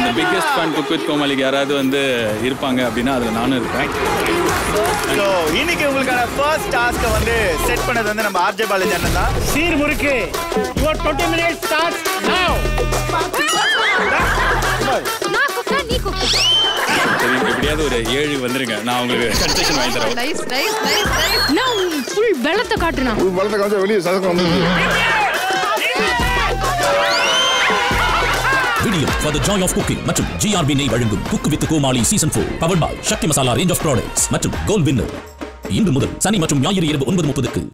இந்த biggest fun cook with கோமாளிக்கு யாராவது வந்து இருப்பாங்க அப்படின்னா அதில் நானும் இருப்பேன் ஸோ இன்னைக்கு உங்களுக்கான ஃபர்ஸ்ட் டாஸ்க்கை வந்து செட் பண்ணது வந்து நம்ம ஆர்ஜே பாலாஜி அண்ணன் தான் சீர் முறுக்கு யுவர் 20 மினிட்ஸ் ஸ்டார்ட்ஸ் நவ நான் குக்கா நீ குக்கா சரி எப்படியாவது ஒரு ஏழு வந்துருங்க நான் உங்களுக்கு கன்செஷன் வாங்கி தரேன் நைஸ் நைஸ் நைஸ் நைஸ் நான் ஃபுல் வெள்ளத்தை காட்டுனா ஒரு பலத்தை காமிச்சா வெளியே சதக்கம் வந்து video for the joy of cooking மற்றும் ஜிஆர்பி நெய் வழங்கும் cook with Comali season four power by Sakthi masala range of products மற்றும் கோல் வின்னர் இன்று முதல் சனி மற்றும் ஞாயிறு இரவு ஒன்பது முப்பதுக்கு